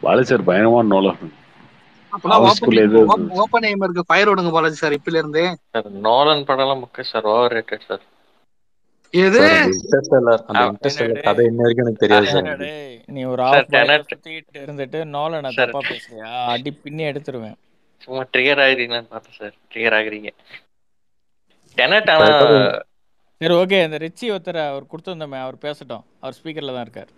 Balaji sir பயங்கரமான Nolan அப்பெல்லாம் house full எது ஓப்பன் ஓப்பன் எய்மருக்கு ஃபயர் விடுங்க பாலாஜி சார் இப்பல இருந்தே சார் நோலன் படம்லாம் முக்கிய சார் ஓவர் ரேட்டட் சார் எது சார் அந்த இன்டர்ஸ்டெல்லர் அந்த ஆ, இன்டர்ஸ்டெல்லர் என்னடே? கதை இன்ன வரைக்கும் எனக்கு தெரியாது சார் என்னடே, நீ ஒரு சார், ஆஃப் பாயில Tenet. சுத்திட்டு இருந்துட்டு நோலனை சார். தப்பா பேசுறியா அடி பின்னி எடுத்துருவேன் சும்மா ட்ரிகர் ஆகிறீங்களான்னு பார்த்தேன் சார் ட்ரிகர் ஆகுறீங்க டெனட் ஆனா சரி ஓகே இந்த ரிச்சி ஒருத்தர் அவர் கொடுத்துருந்தோமே அவர் பேசட்டும் அவர் ஸ்பீக்கர்ல தான் இருக்கார்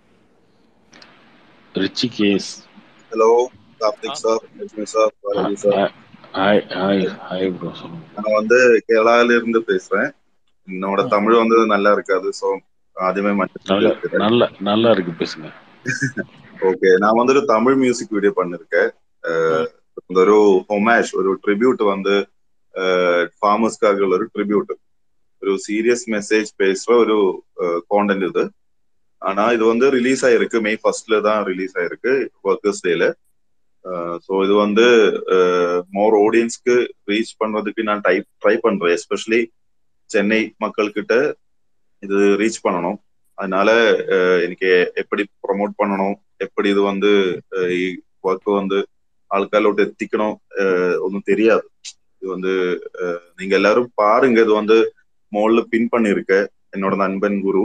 ரிச்சி கேஸ் hello Karthik sir Lakshmi sir Balaji sir hi hi hi bro சொல்லுங்க நான் வந்து கேரளால இருந்து பேசுறேன் என்னோட தமிழ் வந்து நல்லா இருக்காது ஸோ ஆദ്യമേ நல்ல மன்னிச்சு நல்ல நல்லா இருக்கு பேசுங்க ஓகே நான் வந்து ஒரு தமிழ் மியூசிக் வீடியோ பண்ணிருக்கேன் அஹ் இந்த ஒரு ஹொமேஷ் ஒரு ட்ரிபியூட் வந்து ஃபார்மர்ஸ்க்காக உள்ள ஒரு ட்ரிபியூட் ஒரு சீரியஸ் மெசேஜ் பேசுற ஒரு கான்டென்ட் இது ஆனா இது வந்து ரிலீஸ் ஆயிருக்கு மே ஃபர்ஸ்ட்ல தான் ரிலீஸ் ஆயிருக்கு ஒர்க்கர்ஸ் டேல ஸோ இது வந்து மோர் ஆடியன்ஸ்க்கு ரீச் பண்றதுக்கு நான் ட்ரை ட்ரை பண்றேன் எஸ்பெஷலி சென்னை மக்கள் கிட்ட இது ரீச் பண்ணணும் அதனால அஹ், எனக்கு எப்படி ப்ரொமோட் பண்ணணும் எப்படி இது வந்து ஒர்க் வந்து ஆൾക്കാരിലോട്ട് எத்திக்கணும் அஹ், ஒன்றும் தெரியாது இது வந்து அஹ், நீங்க எல்லாரும் பாருங்க இது வந்து மோல்ல பின் பண்ணிருக்க என்னோட நண்பன் குரு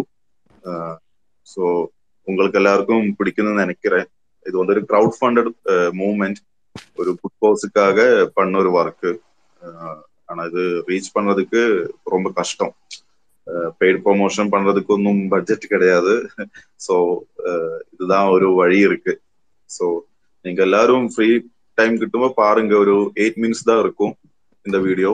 ஸோ உங்களுக்கு எல்லாருக்கும் பிடிக்கும்னு நினைக்கிறேன் இது வந்து ஒரு க்ரௌட் ஃபண்டட் மூவ்மெண்ட் ஒரு குட் கோஸுக்காக பண்ண ஒரு ஒர்க்கு ஆனா இது ரீச் பண்றதுக்கு ரொம்ப கஷ்டம் பெய்ட் ப்ரொமோஷன் பண்றதுக்கு ஒன்றும் பட்ஜெட் கிடையாது ஸோ இதுதான் ஒரு வழி இருக்கு ஸோ நீங்க எல்லாரும் ஃப்ரீ டைம் கிட்டும்போது பாருங்க ஒரு எயிட் மினிட்ஸ் தான் இருக்கும் இந்த வீடியோ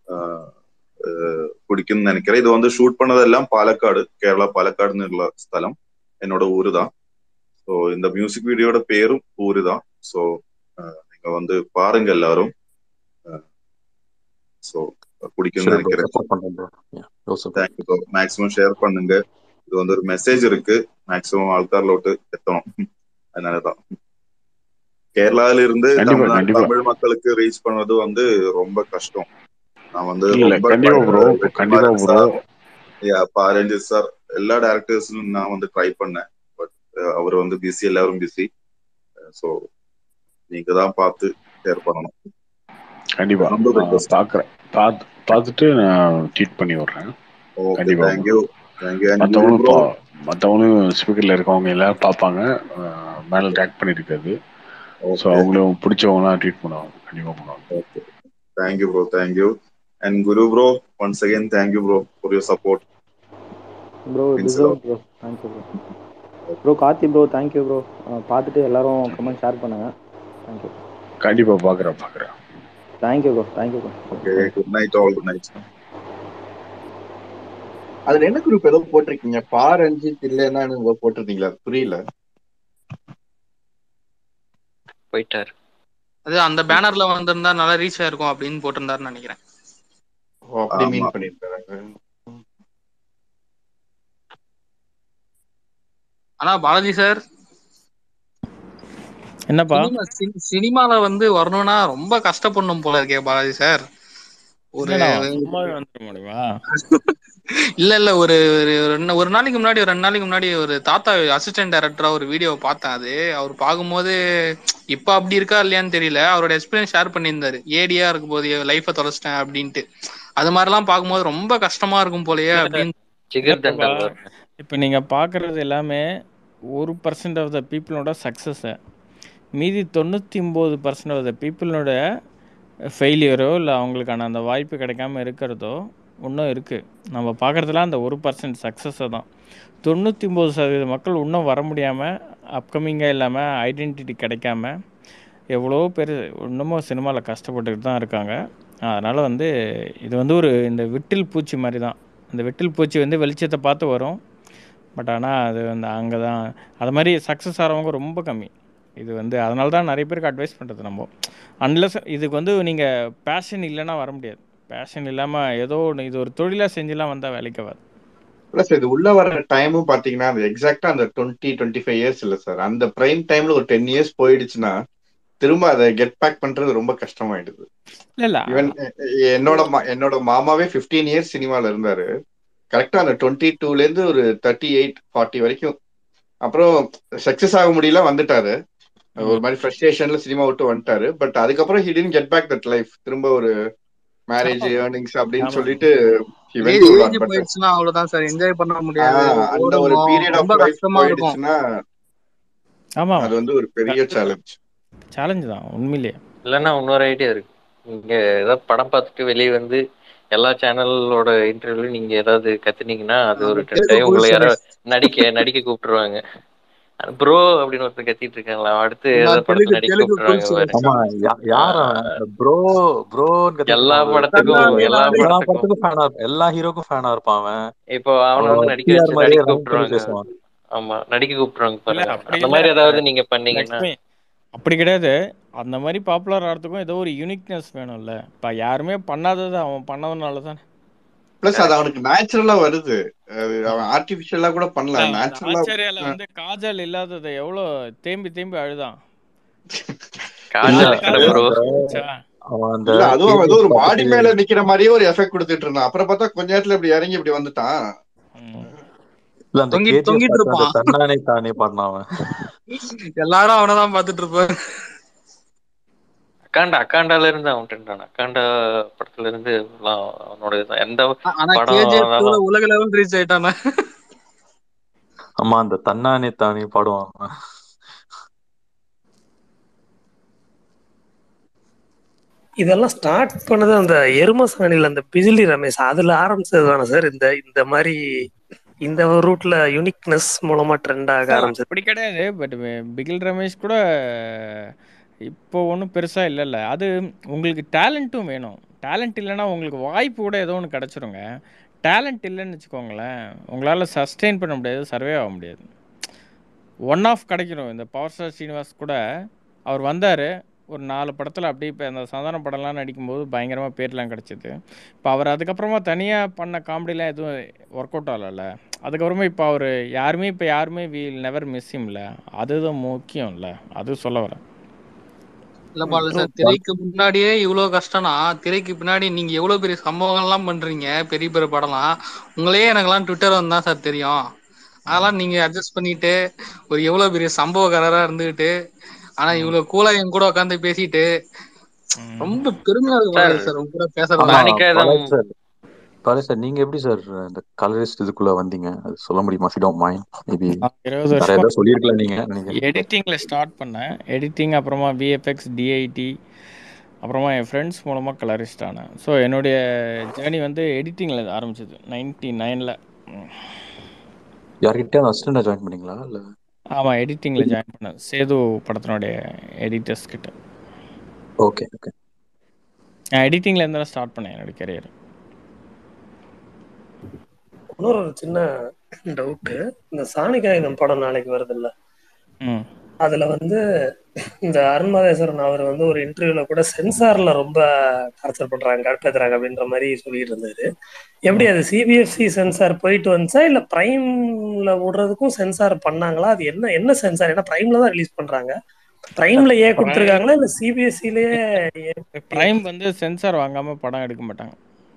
பிடிக்கும்னு நினைக்கிறேன் இது வந்து ஷூட் பண்ணதெல்லாம் பாலக்காடு கேரளா பாலக்காடுன்னு உள்ள ஸ்தலம் என்னோட ஊரு தான் ஸோ இந்த மியூசிக் வீடியோட பேரும் ஊரு தான் ஸோ நீங்க வந்து பாருங்க எல்லாரும் ஸோ பிடிக்கும்னு நினைக்கிறேன் சப்போர்ட் பண்றேன் ப்ரோ யோசிப்போம் தேங்க்யூ ப்ரோ மேக்ஸிமம் ஷேர் பண்ணுங்க இது வந்து ஒரு மெசேஜ் இருக்கு மேக்ஸிமம் ஆൾക്കാരിലോട്ട് எத்தணும் அதனாலதான் கேரளால இருந்து கண்டிப்பா, தமிழ்நாடு கண்டிப்பா. தமிழ் மக்களுக்கு ரீச் பண்றது வந்து ரொம்ப கஷ்டம் நான் வந்து இல்ல ரொம்ப கண்டிப்பா ப்ரோ கண்டிப்பா ப்ரோ பாரஞ்சி சார் எல்லா டேரக்டர்ஸும் நான் வந்து ட்ரை பண்ணேன் பட் அவர் வந்து பிஸி எல்லாரும் பிஸி ஸோ நீங்க தான் பார்த்து ஷேர் பண்ணணும் கண்டிப்பா ரொம்ப நான் request. பாக்குறேன் பார்த்து பார்த்துட்டு நான் ட்வீட் பண்ணி விடுறேன் ஓகே கண்டிப்பா. தேங்க்யூ தேங்க்யூ மற்றவங்களும் ப்ரோ பா- மற்றவங்களும் ஸ்பீக்கர்ல இருக்கவங்க எல்லாரும் பார்ப்பாங்க அஹ் மேல டேக் பண்ணிருக்காது ஸோ ஓகே அவங்களும் பிடிச்சவங்களாம் ட்வீட் பண்ணுவாங்க கண்டிப்பா பண்ணுவாங்க Okay. Thank you, bro. Thank you. And Guru, bro, once again, thank you, bro, for your support. Bro Means a deserve lot. Bro thank you bro bro Karthi bro thank you bro பார்த்துட்டு எல்லாரும் comment share பண்ணுங்க thank you கண்டிப்பா பாக்குறேன் பாக்குறேன் thank you bro thank you bro Okay. Good night, all. Good night. அதுல என்ன group ஏதோ போட்டிருக்கீங்க பா ரஞ்சித் இல்லைன்னா ஏதோ போட்டிருந்தீங்களா அது புரியல போயிட்டாரு அது அந்த பேனர்ல வந்திருந்தா நல்லா ரீச் ஆயிருக்கும் அப்படின்னு போட்டிருந்தாருன்னு நினைக்கிறேன் ஓ அப்படி ஆமா. மீன் பண்ணிருக்காங்க ஆனா பாலாஜி சார் என்னப்பா சினிமா சி- சினிமால வந்து வரணும்னா ரொம்ப கஷ்டப்படணும் போல இருக்கே பாலாஜி சார் ஒரு என்னடா சும்மாவே வந்துட முடியுமா இல்ல இல்ல ஒரு ஒரு ரெண்டு ஒரு நாளைக்கு முன்னாடி ஒரு ரெண்டு நாளைக்கு முன்னாடி ஒரு தாத்தா அசிஸ்டன்ட் டைரக்டரா ஒரு வீடியோ பார்த்தேன் அது அவர் பார்க்கும்போது இப்ப அப்படி இருக்கா இல்லையான்னு தெரியல அவரோட எக்ஸ்பீரியன்ஸ் ஷேர் பண்ணியிருந்தாரு ஏடியா இருக்கும் போது லைஃப தொலைச்சிட்டேன் அப்படின்ட்டு அது மாதிரிலாம் பார்க்கும்போது ரொம்ப கஷ்டமா இருக்கும் போலயே அப்படின்னு ஜிகர் இல்லப்பா தண்டல் வருங்க இப்போ நீங்கள் பார்க்குறது எல்லாமே ஒரு பர்சன்ட் ஆஃப் த பீப்புளோட சக்ஸஸை மீதி தொண்ணூற்றி ஒம்பது பர்சன்ட் ஆஃப் த பீப்புளோட ஃபெயிலியரோ இல்லை அவங்களுக்கான அந்த வாய்ப்பு கிடைக்காம இருக்கிறதோ இன்னும் இருக்குது நம்ம பார்க்குறதுலாம் அந்த ஒரு பர்சன்ட் சக்ஸஸை தான் தொண்ணூற்றி ஒம்பது சதவீத மக்கள் இன்னும் வர முடியாமல் அப்கமிங்காக இல்லாமல் ஐடென்டிட்டி கிடைக்காம எவ்வளோ பேர் இன்னமும் சினிமாவில் கஷ்டப்பட்டுக்கிட்டு தான் இருக்காங்க அதனால் வந்து இது வந்து ஒரு இந்த விட்டில் பூச்சி மாதிரி தான் இந்த விட்டில் பூச்சி வந்து வெளிச்சத்தை பார்த்து வரும் பட் ஆனால் அது வந்து அங்கே தான் அது மாதிரி சக்ஸஸ் ஆகிறவங்க ரொம்ப கம்மி இது வந்து அதனால தான் நிறைய பேருக்கு அட்வைஸ் பண்ணுறது நம்ம அன்லஸ் இதுக்கு வந்து நீங்கள் பேஷன் இல்லைன்னா வர முடியாது பேஷன் இல்லாமல் ஏதோ ஒன்று இது ஒரு தொழிலாக செஞ்சுலாம் வந்தால் வேலைக்கு ஆகாது பிளஸ் இது உள்ள வர டைமும் பாத்தீங்கன்னா அது எக்ஸாக்டா அந்த டுவெண்ட்டி டுவெண்ட்டி ஃபைவ் இயர்ஸ் இல்ல சார் அந்த பிரைம் டைம்ல ஒரு டென் இயர்ஸ் போயிடுச்சுன்னா திரும்ப அதை கெட் பேக் பண்றது ரொம்ப கஷ்டமாயிடுது இல்லை இல்லை ஈவன் என்னோட மா- என்னோட மாமாவே 15 இயர்ஸ் சினிமால இருந்தாரு கரெக்டா அந்த டுவெண்ட்டி டூல இருந்து ஒரு தேர்ட்டி எயிட் ஃபார்ட்டி வரைக்கும் அப்புறம் சக்சஸ் ஆக முடியல வந்துட்டாரு ஒரு மாதிரி ஃப்ரஸ்ட்ரேஷன்ல சினிமா விட்டு வந்துட்டாரு பட் அதுக்கப்புறம் he tend get back that life திரும்ப ஒரு மேரேஜ் ஆமா ஏர்னிங்ஸ் அப்படின்னு ஆமா சொல்லிட்டு he went age to age that but போயிடுச்சுன்னா அவ்வளவுதான் சார் என்ஜாய் பண்ண முடியாது அந்த ஒரு ஓடணும் பீரியட் ரொம்ப ஆஃப் லைஃப் கஷ்டமா இருக்கும் போயிடுச்சுன்னா ஆமா அது வந்து ஒரு பெரிய சேலஞ்ச் சேலஞ்சு தான் உண்மையிலேயே இல்லைன்னா இன்னொரு ஐடியா இருக்கு நீங்க ஏதாவது படம் பார்த்துட்டு வெளியே வந்து எல்லா சேனலோட இன்டர்வியூல நீங்க ஏதாவது கத்துனீங்கன்னா அது ஒரு ஆமா தெலுங்கு டைம் உங்களை புதுசு யாரோ நடிக்க நடிக்க கூப்பிட்டுருவாங்க ப்ரோ அப்படின்னு ஒருத்தர் கத்திட்டு இருக்காங்களா அடுத்து நான் ஏதாவது படத்துல தெலுங்கு நடிக்க தெலுங்கு கூப்பிட்டுருவாங்க புதுசு பாரு ஆமா யா- யார் அவன் ப்ரோ ப்ரோன்னு எல்லா கத்திட்டு இருப்பான் படத்துக்கும் எல்லா தன்னாலே எல்லா படத்துக்கும் படத்துக்கும் ஃபேனா எல்லா ஹீரோக்கும் ஃபேனா இருப்பான் அவன் இப்போ அவனை அவன் வந்து நடிக்க பிஆர் வச்சு மாதிரியே நடிக்க ரன் பண்ணி கூப்பிட்டுருவாங்க பேசுவான் ஆமா நடிக்க கூப்பிட்டுருவாங்க இல்ல பாருங்க அப்படி அந்த இல்ல மாதிரி ஏதாவது நீங்க பண்ணீங்கன்னா லக்ஷ்மி அப்படி கிடையாது அந்த மாதிரி பாப்புலர் ஆகிறதுக்கும் ஏதோ ஒரு யூனிக்னஸ் வேணும்ல இப்ப யாருமே பண்ணாதது அவன் பண்ணதுனால தானே பிளஸ் அது அவனுக்கு நேச்சுரலா வருது அது அவன் ஆர்டிபிஷியலா கூட இல்ல பண்ணல அந்த நேச்சுரலா ஆச்சரியால வந்து காஜல் இல்லாததை எவ்வளவு தேம்பி தேம்பி அழுதான் இல்ல காஜல் நாலு கடை அது ப்ரோ காஜல் இருந்துச்சா அவன் அந்த இல்ல அதுவும் அவன் ஏதோ ஒரு கேஜிஎஃப் மாடி பார்த்துட்டு மேல நிக்கிற மாதிரியே ஒரு எஃபெக்ட் கொடுத்துட்டு இருந்தான் அப்புறம் பார்த்தா கொஞ்ச நேரத்துல இப்படி இறங்கி இப்படி வந்துட்டான் ம். இல்ல அந்த தொங்கிட்டு கேஜிஎஃப் தொங்கிட்டு பார்த்து அந்த இருப்பான் தன்னானே தானே பாடினான் அவன் எல்லாரும் அவனதான் பாத்துட்டு இருப்பாரு அக்காண்டா அக்காண்டால இருந்து அவன் ட்ரெண்ட் அக்காண்டா படத்துல இருந்து எல்லாம் அவனோட இதுதான். எந்த ஆ- ஆனா படம் கேஜிஎஃப் டூல ஆனாலும் உலக லெவல் ரீச் ஆயிட்டானே ஆமா அந்த தன்னானே தானே பாடுவான் அவன். இதெல்லாம் ஸ்டார்ட் பண்ணது அந்த எருமசாணில அந்த பிஜிலி ரமேஷ் அதுல ஆரம்பிச்சது தானே சார் இந்த இந்த மாதிரி இந்த ரூட்ல யூனிக்னஸ் மூலமா ட்ரெண்ட் ஆக இல்ல ஆரம்பிச்சது அப்படி கிடையாது பட் பிகில் ரமேஷ் கூட இப்போ ஒன்றும் பெருசா இல்லைல்ல அது உங்களுக்கு டேலண்ட்டும் வேணும் டேலண்ட் இல்லைன்னா உங்களுக்கு வாய்ப்பு கூட ஏதோ ஒன்று கிடச்சிருங்க டேலண்ட் இல்லைன்னு வச்சுக்கோங்களேன் உங்களால் சஸ்டெயின் பண்ண முடியாது சர்வே ஆக முடியாது ஒன் ஆஃப் கிடைக்கணும் இந்த பவர் ஸ்டார் ஸ்ரீனிவாஸ் கூட அவர் வந்தார் ஒரு நாலு படத்தில் அப்படியே இப்போ அந்த சாதாரண படம்லாம் நடிக்கும்போது பயங்கரமாக பேர்லாம் கிடச்சிது இப்போ அவர் அதுக்கப்புறமா தனியாக பண்ண காமெடிலாம் எதுவும் ஒர்க் அவுட் ஆகலைல்ல அதுக்கப்புறமா இப்போ அவர் யாருமே இப்போ யாருமே வீல் நெவர் மிஸ் ஹிம்ல அதுதான் முக்கியம்ல அது சொல்ல வரேன் இல்ல பாலு சார் திரைக்கு முன்னாடியே இவ்வளவு கஷ்டம்னா திரைக்கு பின்னாடி நீங்க எவ்வளவு பெரிய சம்பவங்கள்லாம் பண்றீங்க பெரிய பெரிய படம்லாம் உங்களையே எனக்கெல்லாம் ட்விட்டர் வந்து தான் சார் தெரியும் அதெல்லாம் நீங்க அட்ஜஸ்ட் பண்ணிட்டு ஒரு எவ்வளவு பெரிய சம்பவக்காரரா இருந்துகிட்டு ஆனா இவ்வளவு கூலா என் கூட உட்காந்து பேசிட்டு ரொம்ப பெருமையா இருக்கு சார் பாலு சார் உங்க கூட ஆமா பேசுறது மாணிக்காதம் காலேஜ் சார் காலேஜ் சார் நீங்க எப்படி சார் இந்த கலரிஸ்ட் இதுக்குள்ள வந்தீங்க அது சொல்ல முடியுமா சி டோன்ட் மைண்ட் மேபி இருபது வேற வருஷமா ஏதாவது சொல்லியிருக்கலாம் நீங்க நினைக்கிறேன் எடிட்டிங்கில் ஸ்டார்ட் பண்ணேன் எடிட்டிங் அப்புறமா விஎஃப்எக்ஸ் டிஐடி அப்புறமா என் ஃப்ரெண்ட்ஸ் மூலமாக கலரிஸ்ட் ஆனேன் ஸோ என்னுடைய ஜேர்னி வந்து எடிட்டிங்கில் ஆரம்பிச்சது நைன்டி நைனில் யார்கிட்ட அசிஸ்டண்டா ஜாயின் பண்ணீங்களா இல்ல ஆமாம் எடிட்டிங்கில் ஜாயின் பண்ணேன் சேது படத்தினுடைய எடிட்டர்ஸ் கிட்ட ஓகே ஓகே நான் எடிட்டிங்கில் இருந்து தான் ஸ்டார்ட் பண்ணேன் என்னோட கரியர் இன்னொரு ஒரு சின்ன டவுட் இந்த சாணிகாயுதம் படம் நாளைக்கு வருது இல்ல ம் அதுல வந்து இந்த அருண்மகேஸ்வரன் அவர் வந்து ஒரு இன்டர்வியூல கூட சென்சார்ல ரொம்ப டார்ச்சர் பண்றாங்க கடுப்பேத்துறாங்க அப்படின்ற மாதிரி சொல்லிட்டு இருந்தாரு எப்படி அது சிபிஎஃப்சி சென்சார் போயிட்டு வந்துச்சா இல்ல பிரைம்ல விடுறதுக்கும் சென்சார் பண்ணாங்களா அது என்ன என்ன சென்சார் ஏன்னா பிரைம்ல தான் ரிலீஸ் பண்றாங்க பிரைம்ல ஏ கொடுத்துருக்காங்களா இல்ல சிபிஎஸ்சிலேயே ப்ரைம் வந்து சென்சார் வாங்காமல் படம் எடுக்க மாட்டாங்க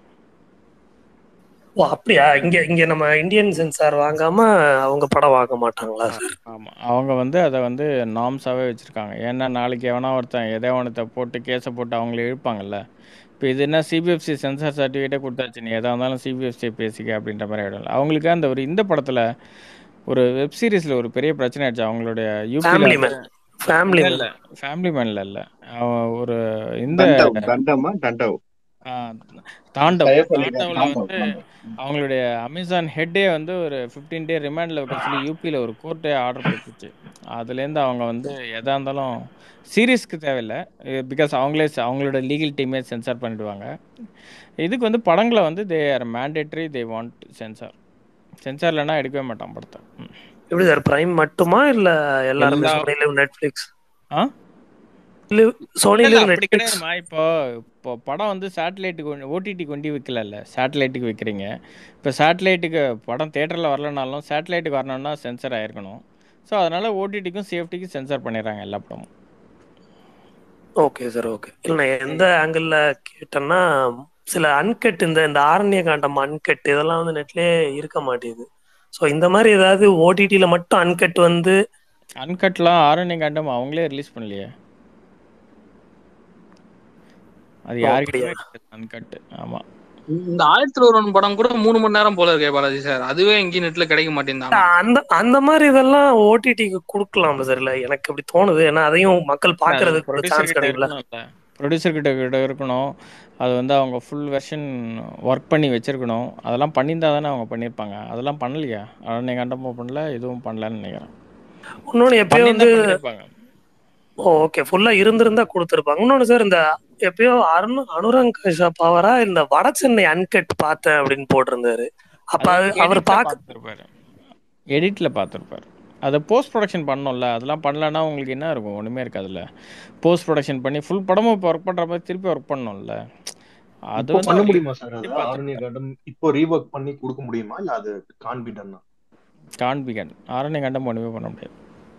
ஓ அப்படியா இங்க இங்க நம்ம இந்தியன் சென்சார் வாங்காம அவங்க படம் வாங்க மாட்டாங்களா சார் ஆமாம் அவங்க வந்து அதை வந்து நார்ம்ஸாகவே வச்சுருக்காங்க ஏன்னா நாளைக்கு எவனா ஒருத்தன் எதோ ஒன்றத்தை போட்டு கேஸை போட்டு அவங்கள இழுப்பாங்கல்ல இப்போ இது என்ன சிபிஎஃப்சி சென்சார் சர்டிஃபிகேட்டே கொடுத்தாச்சு நீ எதாக இருந்தாலும் சிபிஎஃப்சி பேசிக்க அப்படின்ற மாதிரி ஆகிடும் அவங்களுக்கு அந்த ஒரு இந்த படத்தில் ஒரு வெப் சீரிஸில் ஒரு பெரிய பிரச்சனை ஆயிடுச்சு அவங்களுடைய ஃபேமிலி யூபியில் மேன் ஃபேமிலி இல்லை மேன் இல்லை ஃபேமிலி மேனில் இல்லை அவன் ஒரு இந்த தண்டவ் தண்டமா தண்டவ் ஆ, தாண்டவ் சையப் அலி தாண்டவ்ல தாண்டவ் வந்து தாண்டவ் அவங்களுடைய அமேசான் ஹெட்டே வந்து ஒரு ஃபிஃப்டீன் டே ரிமாண்டில் வைக்க சொல்லி யூபியில் ஒரு கோர்ட்டே ஆர்டர் போட்டுச்சு அதுலேருந்து அவங்க வந்து எதாக இருந்தாலும் சீரியஸ்க்கு தேவையில்லை பிகாஸ் அவங்களே செ- அவங்களோட லீகல் டீமே சென்சார் பண்ணிடுவாங்க இதுக்கு வந்து படங்களை வந்து they are mandatory they want censor censor இல்லைன்னா எடுக்கவே மாட்டான் படத்தை ம். எப்படி சார் பிரைம் மட்டுமா இல்ல எல்லாருமே எல்லா சோனிலும் நெட்ஃபிளிக்ஸ் ஆ இல்ல இல்லை இல்லை சோனிலும் அப்படி நெட்ஃபிளிக்ஸ் கிடையாதுமா இப்போ இப்போ படம் வந்து சேட்டலைட்டுக்கு ஓடிடி கொண்டு விற்கலல்ல சேட்டலைட்டுக்கு விற்கிறீங்க இப்போ சேட்டலைட்டுக்கு படம் தேட்டரில் வரலனாலும் சேட்டலைட்டுக்கு வரணும்னா சென்சர் ஆயிருக்கணும் ஸோ அதனால் ஓடிடிக்கும் சேஃப்டிக்கும் சென்சார் பண்ணிடுறாங்க எல்லா படமும் ஓகே சார் ஓகே இல்ல நான் எந்த ஆங்கிள் கேட்டேன்னா சில அன்கட் இந்த இந்த ஆரண்ய காண்டம் அன்கட் இதெல்லாம் வந்து நெட்லயே இருக்க மாட்டேங்குது ஸோ இந்த மாதிரி ஏதாவது ஓடிடியில மட்டும் அன்கட் வந்து அன்கட்லாம் ஆரணி காண்டம் அவங்களே ரிலீஸ் பண்ணலையே அது ஓ, யாருக்கிட்டயுமே அப்படியா? கிடையாது அன்கட் ஆமா இந்த ஆயிரத்தி ஒருவன் படம் கூட மூணு மணி நேரம் போல இருக்கே பாலாஜி சார் அதுவே எங்கேயும் நெட்ல கிடைக்க மாட்டேங்குதாங்க அந்த அந்த மாதிரி இதெல்லாம் ஓடிடிக்கு கொடுக்கலாம்ல சார் இல்ல எனக்கு அப்படி தோணுது ஏன்னா அதையும் மக்கள் பாக்குறதுக்கு ப்ரொடியூசர் சான்ஸ் கிட்ட கிடைக்கும்ல இருக்கணும்ல ப்ரொடியூசர் கிட்ட கிட்ட இருக்கணும் அது வந்து அவங்க ஃபுல் வெர்ஷன் ஒர்க் பண்ணி வச்சிருக்கணும் அதெல்லாம் பண்ணியிருந்தா தானே அவங்க பண்ணியிருப்பாங்க அதெல்லாம் பண்ணலையா ஆரணி காண்டமும் பண்ணல எதுவும் பண்ணலன்னு நினைக்கிறேன் இன்னொன்னு எப்பயோ வந்து பண்ணியிருந்தா பண்ணியிருப்பாங்க ஓகே ஃபுல்லா இருந்திருந்தா கொடுத்துருப்பாங்க இன்னொன்னு சார் இந்த எப்பயோ அருண் அனுரங் கஷா பவரா இந்த வட சென்னை அன்கட் பார்த்தேன் அப்படின்னு போட்டிருந்தாரு அப்ப அது அவர் பாக்க பார்த்துருப்பாரு எடிட்டில் பார்த்துருப்பாரு அதை போஸ்ட் ப்ரொடக்ஷன் பண்ணோம்ல அதெல்லாம் பண்ணலன்னா உங்களுக்கு என்ன இருக்கும் ஒன்றுமே இருக்காதுல்ல போஸ்ட் ப்ரொடக்ஷன் பண்ணி ஃபுல் படமும் இப்போ ஒர்க் பண்ணுற மாதிரி திருப்பி ஒர்க் பண்ணோம்ல அது இப்போ வந்து பண்ண அவர் முடியுமா சார் அது பார்த்து ஆரண்ய காண்டம் இப்போ ரீஒர்க் பண்ணி கொடுக்க முடியுமா இல்ல அது கான்பிடன் காண்பிகன் ஆரணி கண்டம் ஒன்றுமே பண்ண முடியாது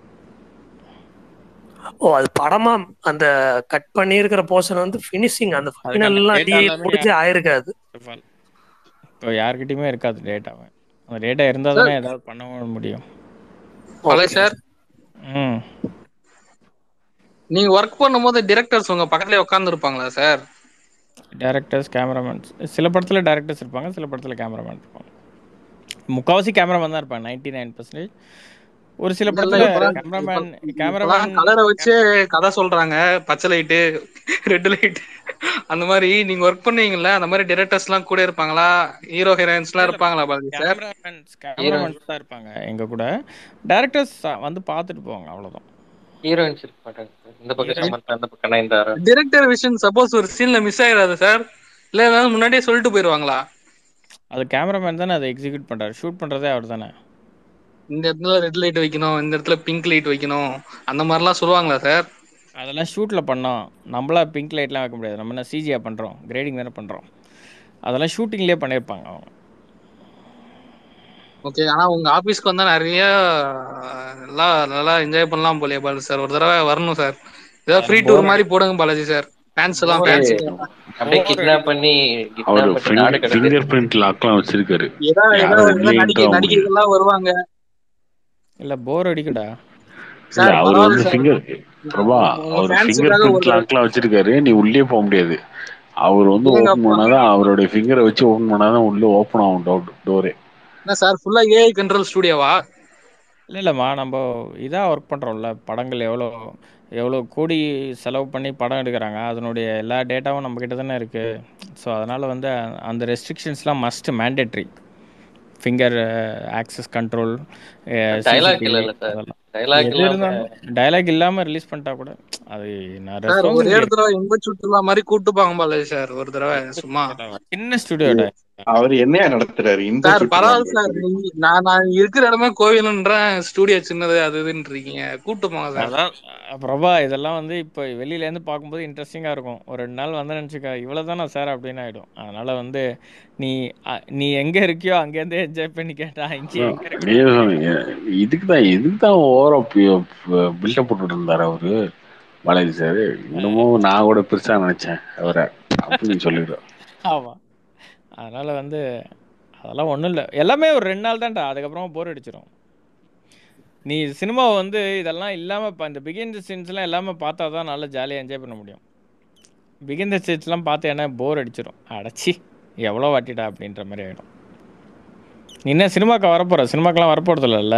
ஓ அது படமா அந்த கட் பண்ணி இருக்கிற போர்ஷன் வந்து ஃபினிஷிங் அந்த ஃபைனல் எல்லாம் டேட்டா டி எல்லாமே முடிஞ்சு ஆயிருக்காது இப்போ யார்கிட்டயுமே இருக்காது டேட்டாவை அந்த டேட்டா இருந்தால் தானே ஏதாவது பண்ண முடியும் பாலாஜி சார் ம் நீங்க ஒர்க் பண்ணும்போது டிரெக்டர்ஸ் உங்க பக்கத்துலயே உட்கார்ந்து இருப்பாங்களா சார் டேரக்டர்ஸ் கேமராமேன்ஸ் சில படத்தில் டேரக்டர்ஸ் இருப்பாங்க சில படத்தில் கேமராமேன் இருப்பாங்க முக்கால்வாசி கேமராமேன் தான் இருப்பாங்க நைன்டி நைன் பர்சன்டேஜ் ஒரு சில படத்தில் கேமராமேன் கேமராமேன் கலரை வச்சு கதை சொல்றாங்க பச்சை லைட்டு ரெட் லைட் அந்த மாதிரி நீங்க ஒர்க் பண்ணுவீங்கல்ல அந்த மாதிரி டிரெக்டர்ஸ் எல்லாம் கூட இருப்பாங்களா ஹீரோ ஹீரோயின்ஸ் எல்லாம் இருப்பாங்களா பாலாஜி சார் கேமராமேன்ஸ் கேமராமேன்ஸ் தான் இருப்பாங்க எங்க கூட டேரக்டர்ஸ் வந்து பார்த்துட்டு போவாங்க அவ்வளோதான் ஹீரோயின்ஸ் இருக்க மாட்டாங்க இந்த பக்கம் சமந்தா இந்த பக்கம் நயன்தாரா டிரெக்டர் விஷன் சப்போஸ் ஒரு சீன்ல மிஸ் ஆயிடாது சார் இல்ல ஏதாவது முன்னாடியே சொல்லிட்டு போயிருவாங்களா அது கேமராமேன் தானே அதை எக்ஸிக்யூட் பண்றாரு ஷூட் பண்றதே அவர் தானே இந்த இடத்துல ரெட் லைட் வைக்கணும் இந்த இடத்துல பிங்க் லைட் வைக்கணும் அந்த மாதிரிலாம் சொல்லுவாங்களா சார் அதெல்லாம் ஷூட்டில் பண்ணோம் நம்மளா பிங்க் லைட்லாம் வைக்க முடியாது நம்ம என்ன சிஜியா பண்ணுறோம் கிரேடிங் தானே பண்ணுறோம் அதெல்லாம் ஷூட்டிங்லேயே பண்ணியிருப்பாங்க அவங்க ஓகே ஆனா உங்க ஆபீஸ்க்கு வந்தா நிறைய அஹ், நல்லா நல்லா என்ஜாய் பண்ணலாம் போலயே பாலாஜி சார் ஒரு தடவை வரணும் சார் ஏதாவது ஃப்ரீ டூர் மாதிரி போடுங்க பாலாஜி சார் ஃபேன்ஸ் எல்லாம் ஃபேன்ஸ் அப்படியே கிட்னாப் பண்ணி அவர் கிட்னாப் பண்ணி நாடு கடத்து ஃபிங்கர் பிரிண்ட் லாக்லாம் வச்சிருக்காரு ஏதாவது யாரும் ஏதாவது உள்ளே நடிகை enter ஆக முடியாது நடிகைகள்லாம் வருவாங்க இல்லை போர் அடிக்குடா இல்ல சார் அவர் பரவாயில்ல வந்து சார் ஃபிங்கர் பிரபா உங்க அவர் ஃபிங்கர் ஃபேன்ஸுக்காக பிரிண்ட் ஒரு லாக்லாம் வச்சிருக்காரு நீ உள்ளே போக முடியாது அவர் வந்து ஓபன் இல்லைங்கப்பா பண்ணாதான் அவருடைய ஃபிங்கரை வச்சு ஓபன் பண்ணாதான் உள்ள ஓபன் ஆகும் டோர் டோரே என்ன சார் ஃபுல்லா ஏஐ கண்ட்ரோல் ஸ்டுடியோவா இல்லை இல்லைம்மா நம்ம இதாக ஒர்க் பண்ணுறோம்ல படங்கள் எவ்வளோ எவ்வளோ கோடி செலவு பண்ணி படம் எடுக்கிறாங்க அதனுடைய எல்லா டேட்டாவும் நம்மக்கிட்ட தானே இருக்குது ஸோ அதனால் வந்து அந்த ரெஸ்ட்ரிக்ஷன்ஸ்லாம் must mandatory finger access control dialogue இல்ல சார் அதெல்லாம் டைலாக் எது இல்லாம இருந்தாலும் டைலாக் இல்லாமல் ரிலீஸ் பண்ணிட்டா கூட அது நான் சார் ஒரே ரெஸ்பான்சிபிலிட்டி ஒரு தடவை இன்ப சுற்றுலா மாதிரி கூட்டுப்பாங்க பாலாஜி சார் ஒரு தடவை சும்மா சின்ன ஸ்டுடியோட அவர் என்னையா நடத்துறாரு இந்த சார் சுற்றுலா பரவாயில்ல சார் நீங்க நான் நான் இருக்கிற இடமே கோவிலுன்றேன் ஸ்டூடியோ சின்னது அது இதுன்னு இருக்கீங்க கூட்டு போங்க சார் அதான் பிரபா இதெல்லாம் வந்து இப்போ வெளியிலேருந்து பார்க்கும்போது இன்ட்ரெஸ்டிங்காக இருக்கும் ஒரு ரெண்டு நாள் வந்து நினச்சிக்க இவ்வளோ தானே சார் அப்படின்னு ஆகிடும் அதனால் வந்து நீ அ- நீ எங்கே இருக்கியோ அங்கேருந்தே என்ஜாய் பண்ணி கேட்டா இங்கே எங்கே இருக்கு நீங்க சொன்னீங்க இதுக்கு தான் இதுக்கு தான் ஓவரா பில்டப் போட்டுட்டு இருந்தாரு அவரு பாலாஜி சார் இன்னமும் நான் கூட பெருசா நினைச்சேன் அவரை அப்படின்னு சொல்லிடுறோம் ஆமாம் அதனால் வந்து அதெல்லாம் ஒன்றும் இல்லை எல்லாமே ஒரு ரெண்டு நாள் தான்டா அதுக்கப்புறமா போர் அடிச்சிடும் நீ சினிமாவை வந்து இதெல்லாம் இல்லாமல் இப்போ இந்த பிகின் த சீன்ஸ்லாம் எல்லாமே பார்த்தா தான் நல்லா ஜாலியாக என்ஜாய் பண்ண முடியும் பிகின் த சீன்ஸ்லாம் பார்த்து என்ன போர் அடிச்சிடும் அடச்சி எவ்வளோ வாட்டிடா அப்படின்ற மாதிரி ஆகிடும் நீ என்ன சினிமாக்கு வரப்போகிற சினிமாக்கெல்லாம் வரப்போகிறது இல்லைல்ல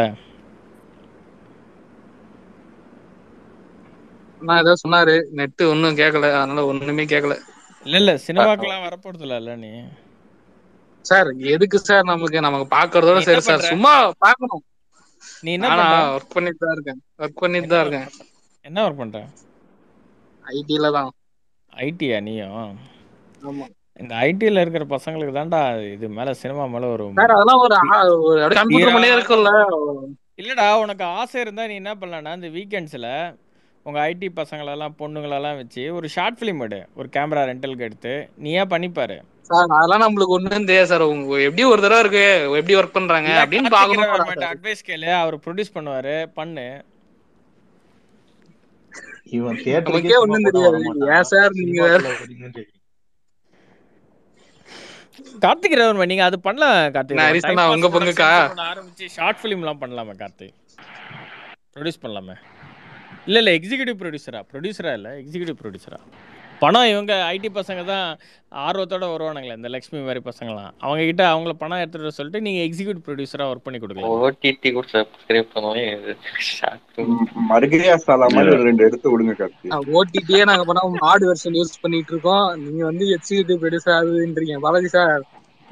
நான் ஏதோ சொன்னாரு நெட் ஒன்னும் கேட்கல அதனால ஒண்ணுமே கேட்கல இல்லை இல்லை சினிமாக்கெல்லாம் வரப்போகிறது இல்லைல்ல நீ சார் எதுக்கு சார் நமக்கு நமக்கு பாக்குறதோட நீ என்ன சரி சார் பண்ற? சும்மா பாக்கணும் நீ என்ன நானா பண்ற ஒர்க் பண்ணிட்டு தான் இருக்கேன் ஒர்க் பண்ணிட்டு என்ன தான் ஒர்க் இருக்கேன் பண்ற என்ன ஒர்க் பண்ணுற ஐடில தான் ஐடியா நீயும் ஆமா இந்த ஐடியில் இருக்கிற பசங்களுக்கு தான்டா இது மேலே சினிமா மேலே ஒரு சார் அதெல்லாம் ஒரு ஆ- ஒரு அப்படியே கம்ப்யூட்டர் மணியே தீராத இருக்கும்ல இல்லடா உனக்கு ஆசை இருந்தால் நீ என்ன பண்ணலான்னா இந்த வீக்கெண்ட்ஸில் உங்கள் ஐடி பசங்களெல்லாம் பொண்ணுங்களெல்லாம் வச்சு ஒரு ஷார்ட் ஃபிலிம் எடு ஒரு கேமரா ரெண்டலுக்கு எடுத்து நீயே பண்ணிப்பாரு சார் அதெல்லாம் நம்மளுக்கு ஒண்ணும் தெரியாது சார் உங்க எப்படி ஒரு தடவை இருக்கு எப்படி ஒர்க் பண்றாங்க இல்லை அப்படின்னு கார்த்திக் பாக்கணும் ரவர்மெண்ட் அட்வைஸ் கேளு அவர் ப்ரொடியூஸ் பண்ணுவார் பண்ணு இவன் தியேட்டருக்கே நமக்கே சும்மா ஒண்ணும் படம் வர தெரியாது மாட்டான் ஏன் சார் நீங்க வேற சினிமாக்குள்ள வரீங்கன்னு கேக்குறீங்க கார்த்திக் ரவர்மெண்ட் நீங்கள் அது பண்ணலாம் கார்த்திக் நான் ரவர்மெண்ட் ரீசனா டைம் உங்க பாஸ் பங்குக்கா ப்ரொடக்ஷன்ஸ் ஒன்று ஆரம்பிச்சு ஷார்ட் ஃபிலிம்லாம் பண்ணலாமா கார்த்திக் ப்ரொடியூஸ் பண்ணலாமே இல்லை இல்லை எக்ஸிக்யூட்டிவ் ப்ரொடியூசரா ப்ரொடியூசரா இல்லை எக்ஸிக்யூட்டிவ் ப்ரொடியூசரா பணம் இவங்க ஐடி பசங்க தான் ஆர்வத்தோட வருவானுங்களே இந்த லக்ஷ்மி மாதிரி பசங்களாம் அவங்க கிட்ட அவங்கள பணம் எடுத்துட்டு வர சொல்லிட்டு நீங்கள் எக்ஸிக்யூட்டிவ் ப்ரொடியூசராக ஒர்க் பண்ணி கொடுக்கலாம் ஓடிடி கூட சப்ஸ்கிரைப் பண்ணவே மர்கிரியா சாலா மாதிரி ஒரு ரெண்டு எடுத்து விடுங்க கார்த்தி ஓடிடியே நாங்க பண்ணா மாடு வெர்ஷன் யூஸ் பண்ணிட்டு இருக்கோம் நீங்க வந்து எக்ஸிக்யூட்டிவ் ப்ரொடியூசர் ஆகுதுன்றீங்க பாலாஜி சார்